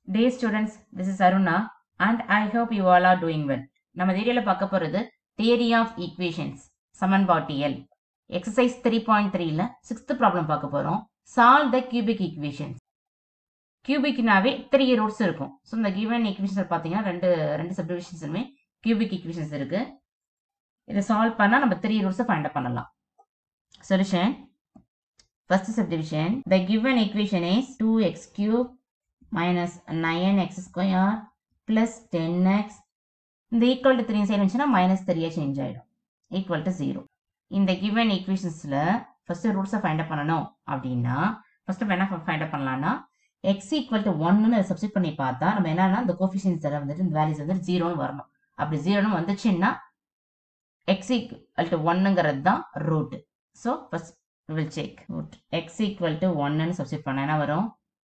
Dear students, this is Aruna and I hope you all are doing well. நம்ம வீடியோவில் பார்க்க போகிறது theory of equations சமன்பாட்டியல் exercise three point த்ரீல sixth problem பார்க்க போகிறோம் சால்வ் த கியூபிக் ஈக்குவேஷன்ஸ் கியூபிக்னாவே த்ரீ ரூட்ஸ் இருக்கும் ஸோ இந்த கிவன் ஈக்குவேஷன்ஸ் பார்த்தீங்கன்னா ரெண்டு ரெண்டு சப்டிவிஷன்ஸுமே கியூபிக் ஈக்குவேஷன்ஸ் இருக்கு இதை சால்வ் பண்ணால் நம்ம த்ரீ ரூட்ஸை ஃபைண்ட் அப் பண்ணலாம் solution first subdivision the given equation is two x cube minus 9x square plus 10x இந்த ஈக்குவல் டு த்ரீ சைடு இருந்துச்சுன்னா மைனஸ் த்ரீயாக சேஞ்ச் ஆகிடும் ஈக்குவல் டு ஜீரோ இந்த கிவன் ஈக்குவேஷன்ஸில் ஃபஸ்ட்டு ரூட்ஸை ஃபைண்ட் அப் பண்ணணும் அப்படின்னா ஃபஸ்ட்டு நம்ம என்ன ஃபைண்ட் அப் பண்ணலாம்னா எக்ஸ் ஈக்குவல் டு ஒன்னு சப்ஸ்டிட் பண்ணி பார்த்தா நம்ம என்னன்னா இந்த கோஃபிஷியன்ஸ் எல்லாம் வந்துட்டு இந்த வேல்யூஸ் வந்து ஜீரோன்னு வரணும் அப்படி ஜீரோன்னு வந்துச்சுன்னா எக்ஸ் ஈக்குவல் டு ஒன்னுங்கிறது தான் root so first will check root x equal to ஒன்னு சப்ஸ்டிட் பண்ண என்ன வரும்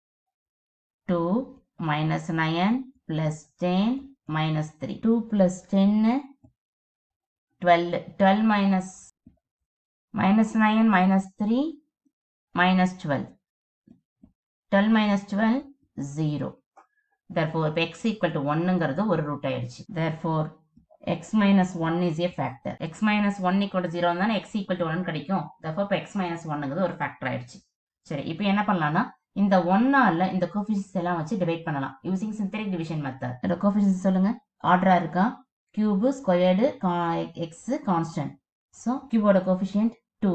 2 minus 9 plus 10 minus 3. 2 plus 10, 12. 12 minus, minus 9 minus 3 minus 12. 12 minus 12, 0. Therefore, if x equal to 1ங்கிறது ஒரு root ஆயிடுச்சு. Therefore, x minus 1 is a factor. x minus 1 equal to 0 தானே x equal to 1 கிடைக்கும். Therefore, இப்போ x minus 1ங்கிறது ஒரு factor ஆயிடுச்சு. சரி இப்போ என்ன பண்ணலாம்னா இந்த ஒன்னால இந்த கோஃபிஷியன்ஸ் எல்லாம் வச்சு டிவைட் பண்ணலாம் யூசிங் சிந்தரிக் டிவிஷன் மெத்தட் இந்த கோஃபிஷியன்ஸ் சொல்லுங்க ஆர்டரா இருக்கா cube squared x constant so கியூபோட coefficient two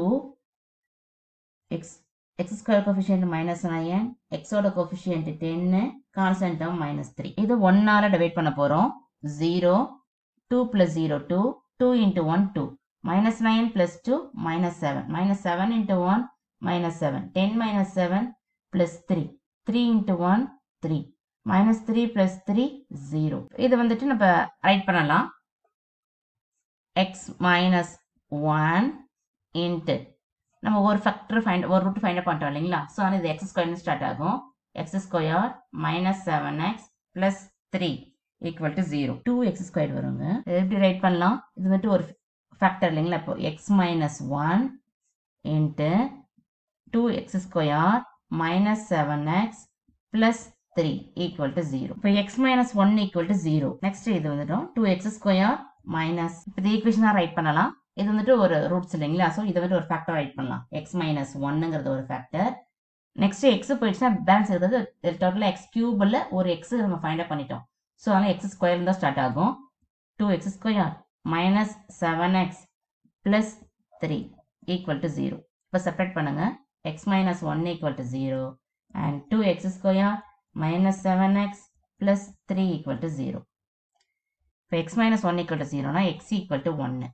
x x square coefficient minus nine எக்ஸோட கோஃபிஷியன்ட் டென்னு கான்ஸ்டன்ட் டேர்ம் மைனஸ் த்ரீ இது ஒன்னால டிவைட் பண்ண போறோம் zero two plus zero two two into one two minus nine plus two minus seven minus seven into one minus 7. 10 minus 7 plus 3. 3 into 1, 3. Minus 3 plus 3, 0. இது வந்துட்டு நம்ம right பண்ணலாம் x minus 1 into நம்ம ஒரு ஃபேக்டர் ஃபைண்ட் ஒரு root find பண்ணிட்டோம் இல்லைங்களா so ஆனால் இது எக்ஸ் ஸ்கொயர்னு ஸ்டார்ட் ஆகும் x square minus seven x plus three equal to zero two x square வருங்க எப்படி ரைட் பண்ணலாம் இது வந்துட்டு ஒரு ஃபேக்டர் இல்லைங்களா இப்போ x minus one into 2x square minus 7x plus 3 equal to 0. இப்போ x minus 1 equal to 0. Next இது வந்துட்டோம் 2x square minus இப்போ இந்த ஈக்குவேஷனாக ரைட் பண்ணலாம் இது வந்துட்டு ஒரு ரூட்ஸ் இல்லைங்களா ஸோ இதை வந்துட்டு ஒரு ஃபேக்டர் ரைட் பண்ணலாம் எக்ஸ் மைனஸ் ஒன்னுங்கிறது ஒரு ஃபேக்டர் நெக்ஸ்ட் எக்ஸ் போயிடுச்சுன்னா பேலன்ஸ் இருக்கிறது டோட்டலாக எக்ஸ் கியூபில் ஒரு எக்ஸ் நம்ம ஃபைண்ட் அப் பண்ணிட்டோம் ஸோ அதனால் எக்ஸ் ஸ்கொயர் தான் ஸ்டார்ட் ஆகும் two x square minus seven x plus three equal to zero இப்போ செப்பரேட் பண்ணுங்கள் x minus 1 equal to 0 and 2x square minus 7x plus 3 equal to 0. இப்போ x minus 1 equal to 0 னா x equal to 1.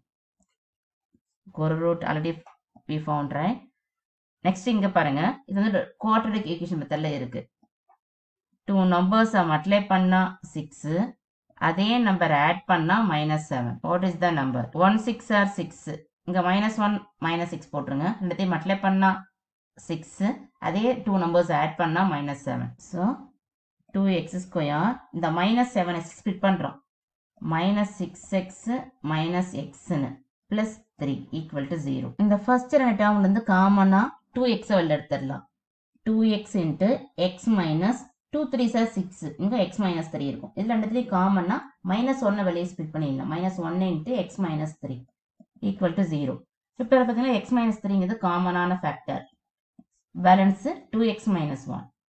ஒரு root already we found right. next இங்க பாருங்க இது வந்து quadratic equation மெத்தட்ல இருக்கு டூ நம்பர்ஸ் மல்டிப்ளை பண்ணா சிக்ஸ் அதே நம்பர் ஆட் பண்ணா minus seven what is the number one six or six இங்க மைனஸ் ஒன் மைனஸ் சிக்ஸ் போட்டுருங்க ரெண்டுத்தையும் மல்டிப்ளை பண்ணா சிக்ஸு அதே டூ நம்பர்ஸ் ஆட் பண்ணால் minus seven so two x square இந்த மைனஸ் செவன் எக்ஸ் ஸ்பிட் பண்ணுறோம் minus six x minus எக்ஸ்னு plus three equal to zero இந்த ஃபர்ஸ்ட் ரெண்டு டேர்ம்லேருந்து காமனாக டூ எக்ஸை வெளில எடுத்துடலாம் two X into x minus two three sir six இங்கே எக்ஸ் மைனஸ் த்ரீ இருக்கும் இதில் ரெண்டுத்துலேயும் காமனாக மைனஸ் ஒன்னை வெளியே ஸ்பிட் பண்ணிடலாம் மைனஸ் ஒன்று into x minus three equal to zero இப்போ பார்த்தீங்கன்னா எக்ஸ் மைனஸ் த்ரீங்கிறது காமனான factor balance 2x minus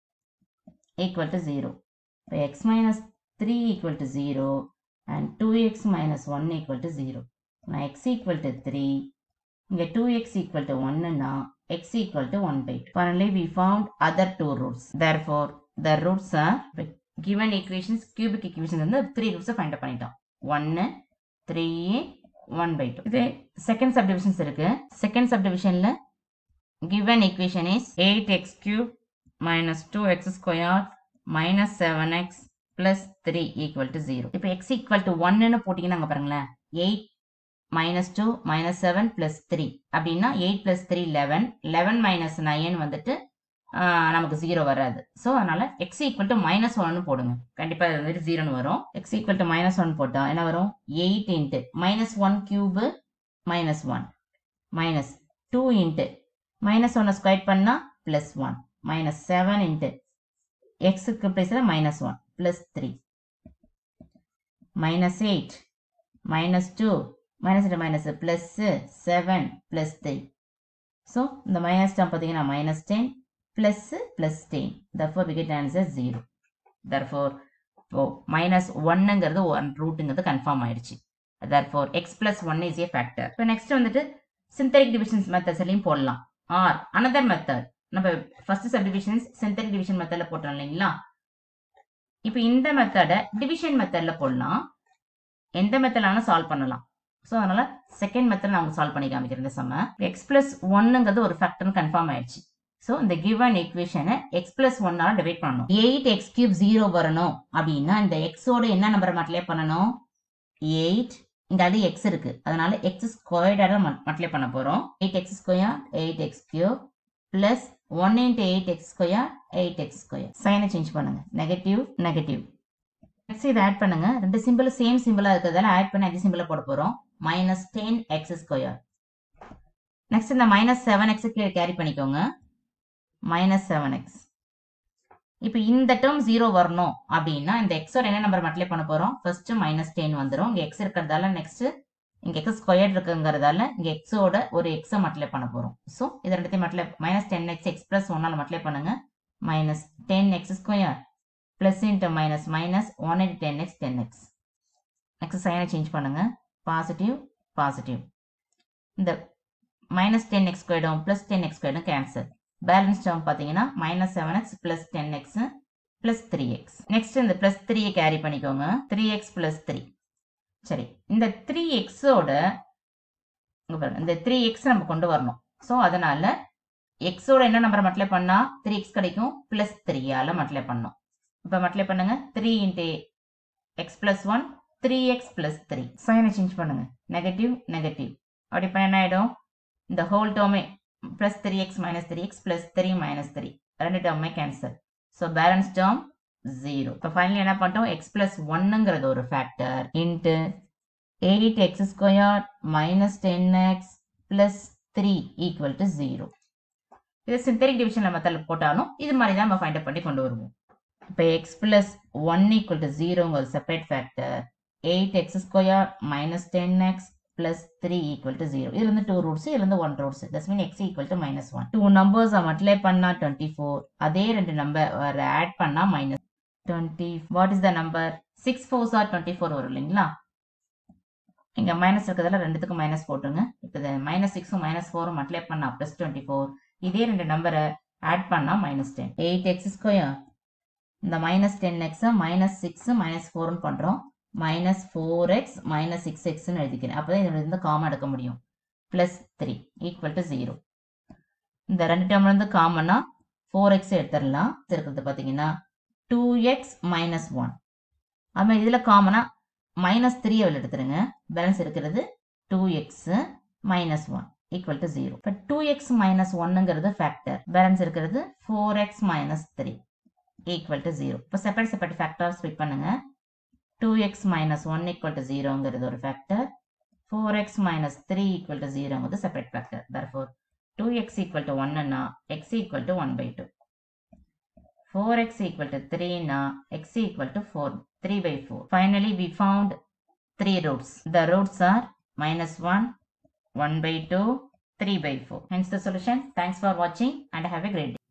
1 equal to 0. So x minus 3 equal to 0 and 2x minus 1 equal to 0. Now x equal to 3, இங்க 2x equal to 1 na x equal to 1 by 2. Finally, we found other two roots. Therefore, the roots are given equations, cubic equations வந்து three roots find பண்ணிட்டோம். 1, 3, 1 by 2. இது second subdivisions இருக்கு. Second subdivisionல given equation is 8x cube minus 2x square minus 7x plus 3 equal to 0. இப்போ x equal to 1 னு போட்டிங்கன்னா அங்க பாருங்களேன் 8 minus 2 minus 7 plus 3 அப்படின்னா 8 plus 3 11 11 minus 9 வந்துட்டு நமக்கு ஜீரோ வராது ஸோ அதனால எக்ஸ் ஈக்குவல் டு மைனஸ் ஒன்னு போடுங்க கண்டிப்பா இது வந்துட்டு ஜீரோன்னு வரும் x equal to minus one போட்டா என்ன வரும் eight into minus one cube minus one minus two into minus ஒன்னை ஸ்கொயர் பண்ணால் plus one minus seven into எக்ஸுக்கு ப்ளேஸில் minus one plus 3 minus 8 minus 2 minus into minus plus 7 plus 3 so இந்த minus term பார்த்தீங்கன்னா minus 10 plus plus 10 therefore we get answer 0 therefore oh minus ஒன்னுங்கிறது one ரூட்டுங்கிறது confirm ஆயிடுச்சு therefore x plus one is a factor இப்போ next வந்துட்டு synthetic divisions மெத்தட்ஸ்லையும் போடலாம் or another method நம்ம ஃபர்ஸ்ட் சப்டிவிஷன்ஸ் சிந்தரிக் டிவிஷன் மெத்தட்ல போட்டோம் இல்லைங்களா இப்போ இந்த மெத்தடை டிவிஷன் மெத்தட்ல போடலாம் எந்த மெத்தட்லாலும் சால்வ் பண்ணலாம் ஸோ அதனால செகண்ட் மெத்தட் நான் சால்வ் பண்ணி காமிக்கிறேன் இந்த சம்ம எக்ஸ் பிளஸ் ஒன்னுங்கிறது ஒரு ஃபேக்டர்னு கன்ஃபார்ம் ஆயிடுச்சு ஸோ இந்த கிவன் ஈக்குவேஷனை எக்ஸ் பிளஸ் ஒன்னால டிவைட் பண்ணணும் எயிட் எக்ஸ் கியூப் ஜீரோ வரணும் அப்படின்னா இந்த எக்ஸோட என்ன நம்பரை மட்டிலே பண்ணணும் எயிட் இங்க அது எக்ஸ் இருக்கு அதனால எக்ஸ் ஸ்கொயர்டாக மட்டிலே பண்ண போறோம் eight x square eight x cube plus one into eight x square eight x square சைனை சேஞ்ச் பண்ணுங்க நெகட்டிவ் நெகட்டிவ் நெக்ஸ்ட் இதை ஆட் பண்ணுங்க ரெண்டு சிம்பிள் சேம் சிம்பிளா இருக்கிறதால ஆட் பண்ணி அதே சிம்பிளை போட போறோம் minus ten x square next இந்த மைனஸ் செவன் எக்ஸ் கேரி பண்ணிக்கோங்க மைனஸ் செவன் எக்ஸ் இப்போ இந்த டேர்ம் ஜீரோ வரணும் அப்படின்னா இந்த எக்ஸோட என்ன நம்பர் மட்டிலே பண்ண போறோம் ஃபர்ஸ்ட் மைனஸ் டென் வந்துடும் இங்க எக்ஸ் இருக்கிறதால நெக்ஸ்ட் இங்க எக்ஸ் ஸ்கொயர் இருக்குங்கிறதால இங்க எக்ஸோட ஒரு எக்ஸை மட்டிலே பண்ண போறோம் ஸோ இது ரெண்டுத்தையும் மட்டிலே minus ten x x plus ஒன்னால மட்டிலே பண்ணுங்க minus ten x square plus into minus minus one into ten x ten x next சைனை சேஞ்ச் பண்ணுங்க பாசிட்டிவ் பாசிட்டிவ் இந்த மைனஸ் டென் எக்ஸ் ஸ்கொயர்டும் பிளஸ் டென் எக்ஸ் ஸ்கொயர்டும் கேன்சல் பேலன்ஸ் டேர்ம் பார்த்தீங்கன்னா minus seven x plus ten x plus three x next இந்த plus த்ரீயை carry பண்ணிக்கோங்க three x plus three சரி இந்த த்ரீ எக்ஸோட இந்த த்ரீ எக்ஸ் நம்ம கொண்டு வரணும் ஸோ அதனால எக்ஸோட என்ன நம்பரை மட்டிலே பண்ணா த்ரீ எக்ஸ் கிடைக்கும் பிளஸ் த்ரீயால மட்டிலே பண்ணோம் இப்போ மட்டிலே பண்ணுங்க three into x plus one three x plus three சைனை சேஞ்ச் பண்ணுங்க நெகட்டிவ் நெகட்டிவ் அப்படி பண்ண என்ன ஆயிடும் இந்த ஹோல் டேர்மே plus 3x minus 3x plus 3 minus 3 ரெண்டு டேர்மே cancel so balance term zero இப்போ ஃபைனலி என்ன பண்ணிட்டோம் எக்ஸ் பிளஸ் ஒன்னுங்கிறது ஒரு factor into eight x square minus ten x plus three equal to zero இது சிந்தரிக் டிவிஷன் மெத்தடில் போட்டாலும் இது மாதிரி தான் நம்ம ஃபைண்ட் அப் பண்ணி கொண்டு வருவோம் இப்போ x plus one equal to ஜீரோங்க ஒரு separate factor eight x square minus ten x plus 3 equal to 0. இதுல இருந்து 2 roots, இதுல இருந்து 1 roots. This means x equal to minus 1. 2 numbers multiply பண்ணா 24. அதே ரெண்டு number add பண்ணா minus 20. What is the number? 6 4s are 24 வரும் இல்லைங்களா இங்க மைனஸ் இருக்கிறதுல ரெண்டுத்துக்கும் மைனஸ் போட்டுங்க இப்போ மைனஸ் சிக்ஸும் மைனஸ் ஃபோரும் மல்டிப்ளை பண்ணா பிளஸ் டுவெண்ட்டி ஃபோர் இதே ரெண்டு நம்பரை ஆட் பண்ணா minus ten eight x square இந்த minus ten x minus six minus ஃபோர்னு பண்றோம் minus four x minus six எக்ஸ்னு எழுதிக்கிறேன் அப்போ தான் இதில் இருந்து காமன் எடுக்க முடியும் plus three equal to zero இந்த ரெண்டு டேர்ம்லேருந்து காமனாக ஃபோர் எக்ஸ் எடுத்துடலாம் இருக்கிறது பார்த்தீங்கன்னா டூ எக்ஸ் மைனஸ் ஒன் அதுமாதிரி இதில் காமனாக மைனஸ் த்ரீ அவள் எடுத்துருங்க பேலன்ஸ் இருக்கிறது two x minus one equal to zero இப்போ டூ எக்ஸ் மைனஸ் ஒன்னுங்கிறது ஃபேக்டர் பேலன்ஸ் இருக்கிறது four x minus three equal to zero இப்போ செப்பரேட் செப்பரேட் ஃபேக்டர் ஸ்பிட் பண்ணுங்க 2x minus 1 equal to 0 ங்கிறது ஒரு factor 4x minus 3 equal to 0 ங்கிறது separate factor therefore 2x equal to 1 னா x equal to 1 by 2 4x equal to 3 னா x equal to 4 3 by 4 finally we found three roots the roots are minus 1 1 by 2 3 by 4 hence the solution thanks for watching and have a great day